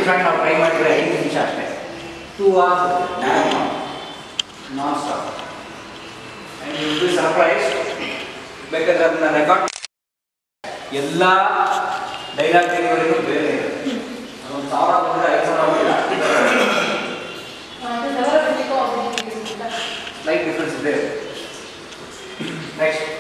ನಿಮಿಷ ನಾವು ಟ್ರೈ ಮಾಡಿದ್ರೆ ಐದು ನಿಮಿಷ ಅಷ್ಟೇ two hours non stop and you be surprise ಬೇಕಾದ್ರೆ ಅದನ್ನ ರೆಕಾರ್ಡ್ ಎಲ್ಲ ಡೈಲಾಗ್ ತೆಗೆಯೋರಿಗೂ ಬೇರೆ ಇದೆ ಅದೊಂದು ಸಾವಿರ ಬಂದರೆ ಐದು ಸಾವಿರ ಬಂದರೆ ಸ್ಲೈಟ್ ಡಿಫ್ರೆನ್ಸ್ ಇದೆ ನೆಕ್ಸ್ಟ್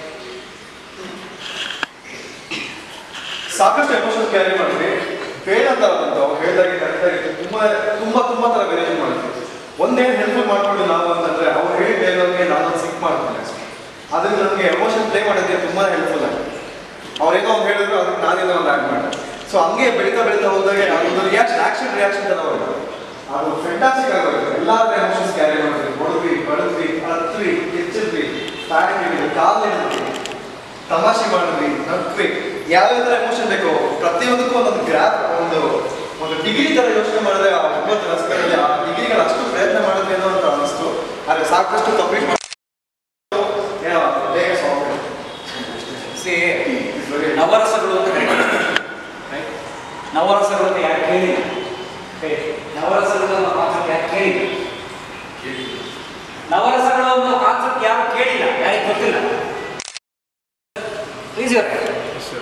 ಸಾಕಷ್ಟು ಎಮೋಷನ್ ಕ್ಯಾರಿ ಮಾಡಿದ್ವಿ ಬೇಡ ಅಂತ ಬಂತು ಅವ್ರು ಹೇಳಿದಾಗೆ ಕರೆಕ್ಟಾಗಿ ತುಂಬ ತುಂಬ ತುಂಬ ಥರ ವೇರಿಯೇಷನ್ ಮಾಡಿದ್ವಿ ಒಂದೇನು ಹೆಲ್ಪ್ಫುಲ್ ಮಾಡ್ಕೊಂಡು ನಾವು ಅಂತಂದ್ರೆ ಅವ್ರು ಹೇಳಿ ಡೈಲಾಗ್ಗೆ ನಾನು ಸಿಕ್ ಮಾಡ್ಕೊಂಡೆ ಅದರಿಂದ ನನಗೆ ಎಮೋಷನ್ ಪ್ಲೇ ಮಾಡೋದಕ್ಕೆ ತುಂಬ ಹೆಲ್ಪ್ಫುಲ್ ಆಗಿದೆ ಅವ್ರೇನೋ ಅವ್ರು ಹೇಳಿದ್ರು ಅದಕ್ಕೆ ನಾನೇನೋ ಒಂದು ಆ್ಯಡ್ ಮಾಡಿದೆ ಸೊ ಹಂಗೆ ಬೆಳೀತಾ ಬೆಳೀತಾ ಹೋದಾಗೆ ಅದೊಂದು ರಿಯಾಕ್ಷನ್ ಆಕ್ಷನ್ ರಿಯಾಕ್ಷನ್ ತರ ಹೋಯ್ತು ಅದು ಫ್ಯಾಂಟಾಸ್ಟಿಕ್ ಆಗೋಯ್ತು ಎಲ್ಲಾದ್ರೂ ಎಮೋಷನ್ಸ್ ಕ್ಯಾರಿ ಮಾಡಿದ್ವಿ ಹೊಡೆದ್ವಿ ಬಡದ್ವಿ ಹತ್ವಿ ಕಿಚ್ಚಿದ್ವಿ ತಾಳಿ ಹಿಡಿದ್ವಿ ಕಾಲು ಹಿಡಿದ್ವಿ ತಮಾಷೆ ಮಾಡಿದ್ವಿ ನಗ್ವಿ ಯಾವ ಥರ ಎಮೋಷನ್ ಬೇಕು ಪ್ರತಿಯೊಂದಕ್ಕೂ ಒಂದೊಂದು ಗ್ರಾಫ್ ಒಂದು ಒಂದು ಡಿಗ್ರಿ ಥರ ಯೋಚನೆ ಮಾಡಿದ್ರೆ ಆ ಒಂಬತ್ತು ರಸಗಳಲ್ಲಿ ಆ ಡಿಗ್ರಿಗಳು ಅಷ್ಟು ಪ್ರಯತ್ನ ಮಾಡಿದ್ವಿ ಅನ್ನೋ ಅಂತ ಅನಿಸ್ತು ಆದರೆ ಸಾಕಷ್ಟು ಕಂಪ್ಲೀಟ್ ಏನೋ ಬೇಗ ಸಾಲ್ವ್ ಸಿ ನವರಸಗಳು ಅಂತ ಕರೀತಾರೆ Right? ನವರಸಗಳು ಅಂತ ಯಾರು ಕೇಳಿಲ್ಲ Okay. ನವರಸಗಳು ಅನ್ನೋ ಕಾನ್ಸೆಪ್ಟ್ ಯಾರು ಕೇಳಿಲ್ಲ ನವರಸಗಳು ಅನ್ನೋ ಕಾನ್ಸೆಪ್ಟ್ ಯಾರು ಕೇಳಿಲ್ಲ ಯಾರಿಗೆ ಗೊತ್ತಿಲ್ಲ Please your hand.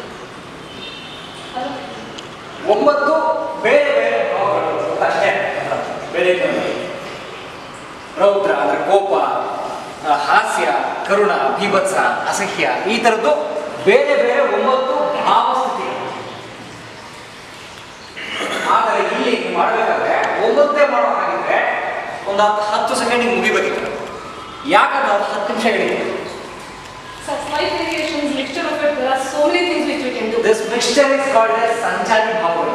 ಒಂಬತ್ತು ಬೇರೆ ಬೇರೆ ಭಾವಗಳು ಅಂತ ಅಷ್ಟೇ ಬೇರೆ ಬೇರೆ. ರೌದ್ರ ಅಂದ್ರೆ ಕೋಪ ಆ, ಹಾಸ್ಯ ಕರುಣ ಬೀಭತ್ಸ ಅಸಹ್ಯ ಈ ಥರದ್ದು ಬೇರೆ ಬೇರೆ ಒಂಬತ್ತು ಭಾವಸ್ಥಿತಿಗಳು ಆದರೆ ಇಲ್ಲಿ ನೀವು ಮಾಡಬೇಕಾದ್ರೆ ಒಂಬತ್ತೇ ಮಾಡೋ ಹಾಗಿದ್ರೆ ಒಂದು ಹತ್ತು ಹತ್ತು ಸೆಕೆಂಡಿಗೆ ಮುಗಿಬೇಕಿತ್ತು ಯಾಕಂದ್ರೆ ಅದು ಹತ್ತು ನಿಮಿಷ ಹೇಳಿದೆ So slight variations, mixture of it, there are so many things which we can do. This mixture is called as ಸಂಚಾರಿ ಭಾವಗಳು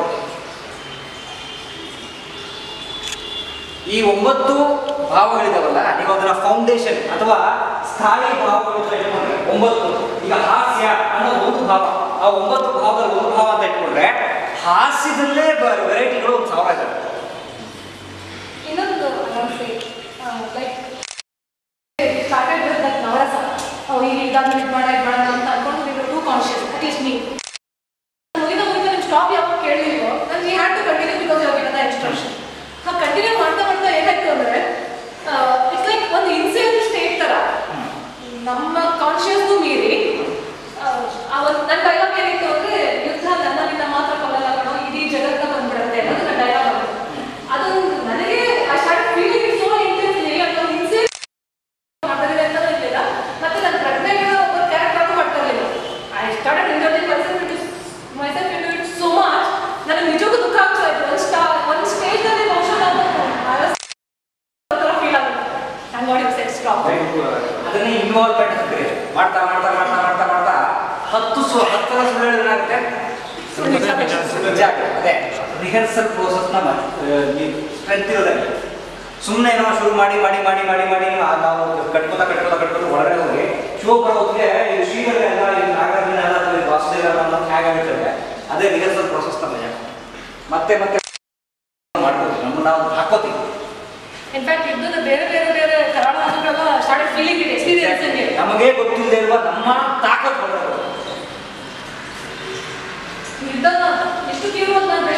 ಈ ಒಂಬತ್ತು ಭಾವಗಳಿದಾವಲ್ಲ ನೀವು ಅದರ ಫೌಂಡೇಶನ್ ಅಥವಾ ಸ್ಥಾಯಿ ಭಾವಗಳು ಅಂತ ಇಟ್ಕೊಂಡ್ರೆ ಒಂಬತ್ತು ಈಗ ಹಾಸ್ಯ ಅನ್ನೋ ಒಂದು ಭಾವ ಆ ಒಂಬತ್ತು ಭಾವದಲ್ಲಿ ಒಂದು ಭಾವ ಅಂತ ಇಟ್ಕೊಂಡ್ರೆ ಹಾಸ್ಯದಲ್ಲೇ ವೆರೈಟಿಗಳು ಒಂದು ಸಾವಿರ ಇದಾವೆ ಇನ್ನೊಂದು ನಮಸ್ತೆ ಲೈಕ್ ಸ್ಟಾರ್ಟೆಡ್ ವಿತ್ ದಟ್ ನವರಸ ಓ ಈಗ ಇದಾದ್ಮೇಲೆ ಇದು ಮಾಡ ಇದು ಮಾಡೋಣ ಅಂತ ಅನ್ಕೊಂಡು ನೀವು ಟೂ ಕಾನ್ಶಿಯಸ್ ಅಟ್ಲೀಸ್ಟ್ ಮೀ ಮುಗಿದ ಮುಗಿದ ನಿಮ್ಮ ಸ್ಟಾಪ್ ಯಾವಾಗ ಕೇಳಿಲ್ವೋ ನಾನು we had to continue because you get the instruction ಹಾಂ ಕಂಟಿನ್ಯೂ ಮಾಡ್ತಾ ಮಾಡ್ತಾ ಏನಾಯ್ತು ಅಂದರೆ ಇಟ್ಸ್ ಲೈಕ್ ಒಂದು ಇನ್ಸಿಯಲ್ ಸ್ಟೇಟ್ ಥರ ನಮ್ಮ ಕಾನ್ಶಿಯಸ್ಗೂ ಮೀರಿ ಆ ಒಂದು ನನ್ನ ಡೈಲಾಗ್ ಏನಿತ್ತು ಅಂದರೆ ಯುದ್ಧ ನನ್ನಿಂದ ಮಾತ್ರ ಕೊಲ್ಲಲ್ಲ ಕಣೋ ಇಡೀ ಜಗತ್ತ ಬಂದ್ಬಿಡುತ್ತೆ ಅನ್ನೋದು ನನ್ನ ಡೈಲಾಗ್ ಆಗಿತ್ತು ಅದು ನನಗೆ I start feeling it so intensely ಅದು ಇನ್ಸಿಯಲ್ ಮಾಡ್ತಿದೆ ಅಂತ ಇರಲಿಲ್ಲ ಮತ್ತೆ ನನ್ನ ಪ್ರಜ್ಞೆಗಳ ಒಬ್ಬ ಕ್ಯಾರೆಕ್ಟರ್ ಮಾಡ್ತಾ ಇರಲಿಲ್ಲ I started enjoying myself into myself into it so much ನನಗೆ ನಿಜಕ್ಕೂ ದುಃಖ ಆಗ್ತಾ ಇತ್ತು ಒಂದು ಸ್ಟಾ ಒಂದು ಸ್ಟೇಜ್ನಲ್ಲಿ ಬಹುಶಃ ನಾನು ಥರ ಫೀಲ್ ಆಗುತ್ತೆ ಹಂಗೆ ನೋಡಿ ಸೆಟ್ ಸ್ಟಾಪ್ ಅದನ್ನೇ ಇನ್ವಾಲ್ವ್ಮೆಂಟ್ ಅಂತೀರಿ ಮಾಡ್ತಾ ಮಾಡ್ತಾ ಮಾಡ್ತಾ ಮಾಡ್ತಾ ಮಾಡ್ತಾ ಹತ್ತು ಸು ಹತ್ತರ ಸುಳ್ಳು ಏನಾಗುತ್ತೆ ನಿಜ ಆಗುತ್ತೆ. ಅದೇ ರಿಹರ್ಸಲ್ ಪ್ರೋಸೆಸ್ನ ಸ್ಟ್ರೆಂತ್ ಇರೋದಂಗೆ ಸುಮ್ಮನೆ ಏನೋ ಶುರು ಮಾಡಿ ಮಾಡಿ ಮಾಡಿ ಮಾಡಿ ಮಾಡಿ ಆ ನಾವು ಕಟ್ಕೋತಾ ಕಟ್ಕೋತಾ ಕಟ್ಕೋತಾ ಒಳಗಡೆ ಹೋಗಿ ಶೋ ಬರೋ ಹೊತ್ತಿಗೆ ಈ ಶ್ರೀಗಳೆಲ್ಲ ಈ ನಾಗಾರ್ಜುನ ಎಲ್ಲ ಅಥವಾ ಈ ವಾಸುದೇವ ಎಲ್ಲ ಹೇಗಾಗಿರ್ತದೆ ಅದೇ ರಿಹರ್ಸಲ್ ಪ್ರೋಸೆಸ್ ಮಜಾ ಮತ್ತೆ ಮತ್ತೆ ಮಾಡ್ಕೋತೀವಿ ನಮ್ಮನ್ನ ನಾವು ಹಾಕೋತೀವಿ ಇನ್ಫ್ಯಾಕ್ಟ್ ಯುದ್ಧದ ಬೇರೆ ಬೇರೆ ಬೇರೆ ಕರಾಳಗಳೆಲ್ಲ ಸ್ಟಾರ್ಟೆಡ್ ಫೀಲಿಂಗ್ ಇಟ್ ಎಕ್ಸ್ಪೀರಿಯನ್ಸ್ ಹಂಗೆ ನಮಗೆ ಗೊತ್ತಿಲ್ಲದೆ ಇರುವ ನಮ್ಮ ತಾಕತ್ ಹೊರಗಡೆ ಬರುತ್ತೆ. ಯುದ್ಧನ ಎಷ್ಟು ತೀವ್ರವಾದ ನಾನು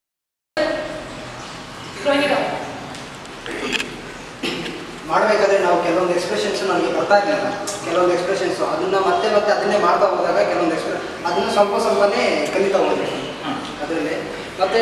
ಮಾಡಬೇಕಾದ್ರೆ ನಾವು ಕೆಲವೊಂದು ಎಕ್ಸ್ಪ್ರೆಷನ್ಸ್ ನನಗೆ ಬರ್ತಾ ಇರಲಿಲ್ಲ ಕೆಲವೊಂದು ಎಕ್ಸ್ಪ್ರೆಷನ್ಸ್ ಅದನ್ನ ಮತ್ತೆ ಮತ್ತೆ ಅದನ್ನೇ ಮಾಡ್ತಾ ಹೋದಾಗ ಕೆಲವೊಂದು ಎಕ್ಸ್ಪ್ರೆ ಅದನ್ನ ಸ್ವಲ್ಪ ಸ್ವಲ್ಪನೇ ಕಲಿತಾ ಹೋದೆ ಅದರಲ್ಲಿ ಮತ್ತೆ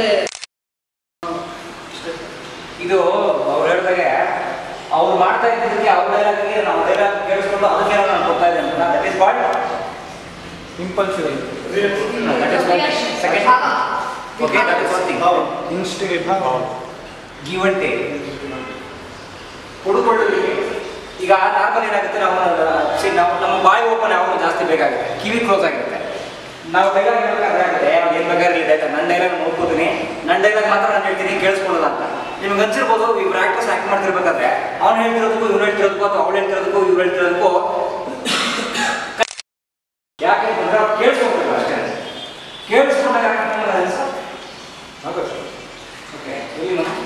ಇದು ಅವ್ರು ಹೇಳಿದಾಗೆ ಅವ್ರು ಮಾಡ್ತಾ ಇದ್ದಕ್ಕೆ ಅವ್ರ ಡೈಲಾಗಿಗೆ ನಾವು ಡೈಲಾಗ್ ಕೇಳಿಸ್ಕೊಂಡು ಅದಕ್ಕೆ ನಾನು ಕೊಡ್ತಾ ಇದ್ದೇನೆ ಅಂತ that is what impulsive that is second okay that is one thing instigate give and take ಕೊಡುಕೊಳ್ಳುವಿಕೆ ಈಗ ನಾರ್ಮಲ್ ಏನಾಗುತ್ತೆ ನಾವು ಸಿ ನಾವು ನಮ್ಮ ಬಾಯಿ ಓಪನ್ ಯಾವಾಗ ಜಾಸ್ತಿ ಬೇಕಾಗುತ್ತೆ ಕಿವಿ ಕ್ಲೋಸ್ ಆಗಿರುತ್ತೆ ನಾವು ಡೈಲಾಗ್ ಹೇಳ್ಬೇಕಾದ್ರೆ ಆಗುತ್ತೆ ಏನು ಬೇಕಾದ್ರೆ ಇದೆ ಆಯ್ತಾ ನನ್ನ ಡೈಲಾಗ್ ನೋಡ್ಕೋತೀನಿ ನನ್ನ ಡೈಲಾಗ್ ಮಾತ್ರ ನಾನು ಹೇಳ್ತೀನಿ ಕೇಳಿಸ್ಕೊಳ್ಳಲ್ಲ ಅಂತ ನಿಮ್ಗೆ ಅನ್ಸಿರ್ಬೋದು ಇವ್ರು ಆಕ್ಟರ್ಸ್ ಆಕ್ಟ್ ಮಾಡ್ತಿರ್ಬೇಕಾದ್ರೆ ಅವ್ನು ಹೇಳ್ತಿರೋದಕ್ಕೂ ಇವ್ರು ಹೇಳ್ತಿರೋದಕ್ಕೂ ಅಥವಾ ಅವ್ಳು ಹೇಳ್ತಿರೋದಕ್ಕೂ ಇವ್ರು ಹೇಳ್ತಿರೋದಕ್ಕೂ ಯಾಕೆ ಅಂತಂದ್ರೆ ಅವ್ರು ಕೇಳಿಸ್ಕೊಬೇಕು ಅಷ್ಟೇ ಕೇಳಿಸ್ಕೊಂಡಾಗ ಆಗುತ್ತೆ ಓಕೆ ಇಲ್ಲಿ